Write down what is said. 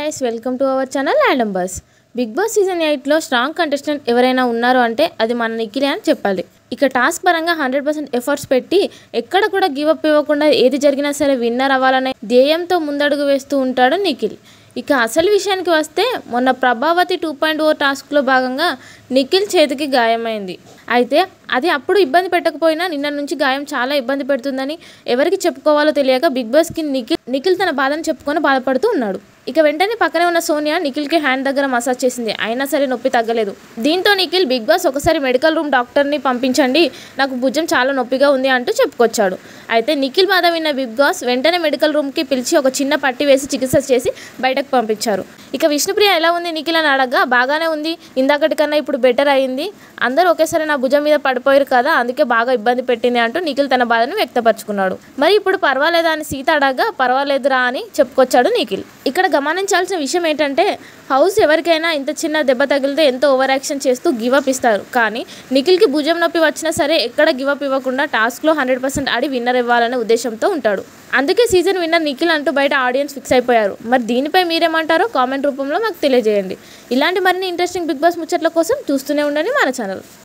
guys welcome to our channel random bus big boss season ఎయిట్లో strong contestant ఎవరైనా ఉన్నారు అంటే అది మన నిఖిలే అని చెప్పాలి ఇక టాస్క్ పరంగా హండ్రెడ్ పర్సెంట్ ఎఫర్ట్స్ పెట్టి ఎక్కడ కూడా గివ్ అప్ ఇవ్వకుండా ఏది జరిగినా సరే విన్నర్ అవ్వాలనే ధ్యేయంతో ముందడుగు వేస్తూ ఉంటాడు నిఖిల్ ఇక అసలు విషయానికి వస్తే మొన్న ప్రభావతి టూ పాయింట్ ఓ టాస్క్లో భాగంగా నిఖిల్ చేతికి గాయమైంది అయితే అది అప్పుడు ఇబ్బంది పెట్టకపోయినా నిన్న నుంచి గాయం చాలా ఇబ్బంది పెడుతుందని ఎవరికి చెప్పుకోవాలో తెలియక బిగ్ బాస్కి నిఖిల్ నిఖిల్ తన బాధను చెప్పుకొని బాధపడుతూ ఉన్నాడు ఇక వెంటనే పక్కనే ఉన్న సోనియా నిఖిల్కి హ్యాండ్ దగ్గర మసాజ్ చేసింది అయినా సరే నొప్పి తగ్గలేదు దీంతో నిఖిల్ బిగ్ బాస్ ఒకసారి మెడికల్ రూమ్ డాక్టర్ని పంపించండి నాకు భుజం చాలా నొప్పిగా ఉంది అంటూ చెప్పుకొచ్చాడు అయితే నిఖిల్ బాధ విన్న బిగ్ బాస్ వెంటనే మెడికల్ రూమ్కి పిలిచి ఒక చిన్న పట్టి వేసి చికిత్స చేసి బయటకు పంపించారు ఇక విష్ణుప్రియ ఎలా ఉంది నిఖిల్ అని అడగగా బాగానే ఉంది ఇందాకటి కన్నా ఇప్పుడు బెటర్ అయింది అందరూ ఒకేసారి నా భుజం మీద పడిపోయారు కదా అందుకే బాగా ఇబ్బంది పెట్టింది అంటూ నిఖిల్ తన బాధను వ్యక్తపరుచుకున్నాడు మరి ఇప్పుడు పర్వాలేదా అని సీత అడగగా పర్వాలేదురా అని చెప్పుకొచ్చాడు నిఖిల్ ఇక్కడ గమనించాల్సిన విషయం ఏంటంటే హౌస్ ఎవరికైనా ఇంత చిన్న దెబ్బ తగిలితే ఎంతో ఓవర్ యాక్షన్ చేస్తూ గివప్ ఇస్తారు కానీ నిఖిల్కి భుజం నొప్పి వచ్చినా సరే ఎక్కడ గివప్ ఇవ్వకుండా టాస్క్లో హండ్రెడ్ పర్సెంట్ ఆడి విన్నర్ ఇవ్వాలనే ఉద్దేశంతో ఉంటాడు అందుకే సీజన్ విన్నర్ నిఖిల్ అంటూ బయట ఆడియన్స్ ఫిక్స్ అయిపోయారు మరి దీనిపై మీరేమంటారో కామెంట్ రూపంలో మాకు తెలియజేయండి ఇలాంటి మరిన్ని ఇంట్రెస్టింగ్ బిగ్ బాస్ ముచ్చట్ల కోసం చూస్తూనే ఉండండి మన ఛానల్